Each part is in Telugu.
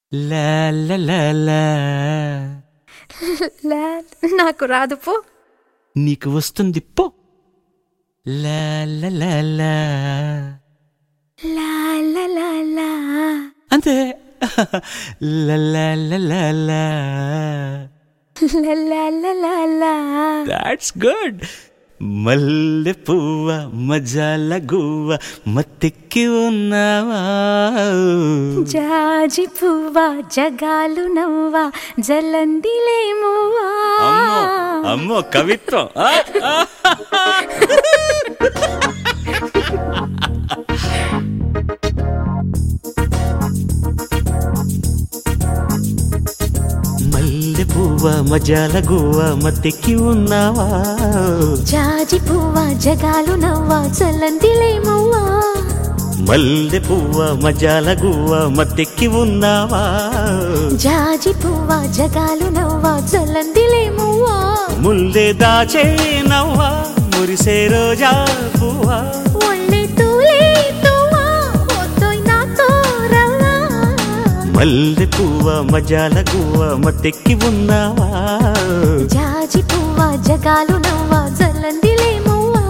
లా లా లా లా. లా నాకు రాదు పో నీకు వస్తుంది పో లా లా లా లా. లా లా లా లా అంతే లా లా లా లా లా. లా లా లా లా లా దాట్స్ గుడ్ మల్లె పువ్వ మజాల గువ్వ మత్తెక్కి ఉన్నావా జాజి పువ్వా జగాలు నవ్వా జలందిలేమువా అమ్మో అమ్మో కవిత్వం ఆ, ఆ. మల్లె పువ్వ మజాల గువ్వ మత్తెక్కి ఉన్నావా జాజి పువ్వా జగాలు నవ్వా జలందిలేమువా మల్లె పువ్వ మజాల గువ్వ మత్తెక్కి ఉన్నావా జాజి పువ్వా జగాలు నవ్వా జలందిలేమువా ముల్లె దాచే నవ్వా మురిసే రోజా పువ్వా ఒళ్ళే తూలే తువా ఒద్దోయ్ నాతో రవ్వా మల్లె పువ్వ మజాల గువ్వ మత్తెక్కి ఉన్నావా జాజి పువ్వా జగాలు నవ్వా జలందిలేమువా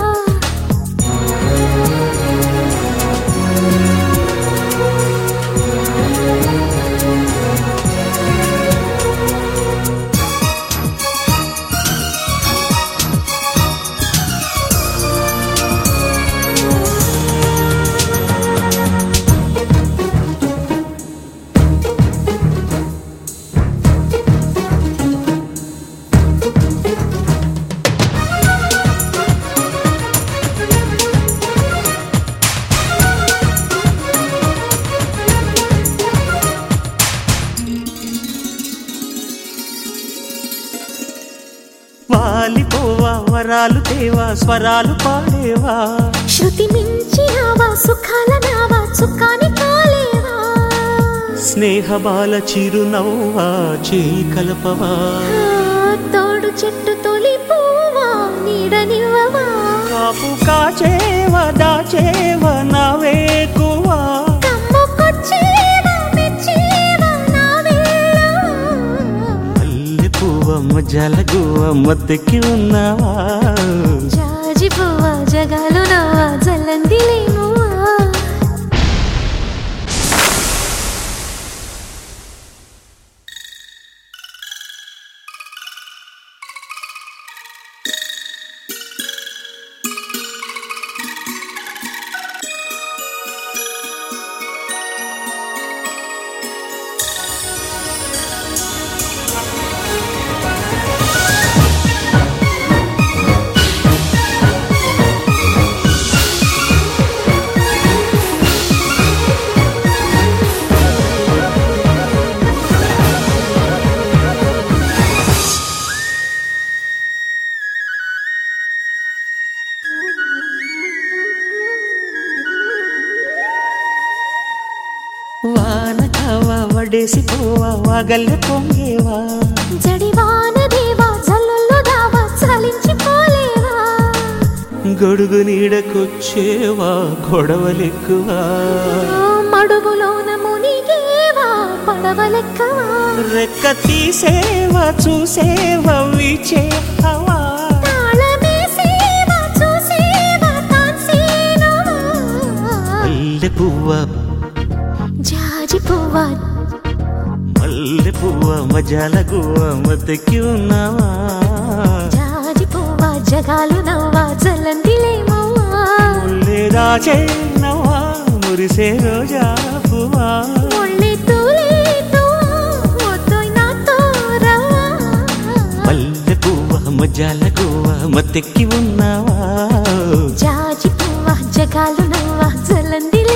వాలిపోవా వరాలు తేవా స్వరాలు పాడేవా శృతి మించి ఆవా సుఖాల నావా చుక్కాని కాలేవా స్నేహ బాల చిరునవ్వా చేయి కలపవా ఆ, తోడు చెట్టు తొలి పువ్వా నీడనివ్వవా కాపు కాచేవా దాచేవా నవేకువా కమ్ముకొచ్చేవా మెచ్చేవా నా వేళవా మల్లె పువ్వ మజాల గువ్వ మత్తెక్కి ఉన్నావా జాజి పువ్వా జగాలు నవ్వా జల్లందిలేమువా వాన కావా వడేసి పోవా వాగల్లె పొంగేవా జడివాన దేవా జల్లుల్లో దావా చలించిపోలేవా గొడుగు నీడకొచ్చేవా గొడవలెక్కువా ఆ, మడుగులోన మునిగేవా పడవలెక్కవా రెక్క తీసేవా చూసేవా వీచేవా తాళమేసేవా చూసేవా తాన్సేనవా మల్లె పువ్వ జాజి పువ్వా మల్లె పువ్వ మజాల గువ్వ మద్దెక్కి ఉన్నావా జాజి పువ్వా జగాలు నవ్వా జల్లందిలేమవ్వా ముల్లే దాచే నవ్వా మురిసే రోజా పువ్వా ఒళ్ళే తూలే తువా ఒద్దోయ్ నాతో రవ్వా మల్లె పువ్వ మజాల గువ్వ మత్తెక్కి ఉన్నావా జాజి పువ్వా జగాలు నవ్వా జల్లందిలేమవ్వా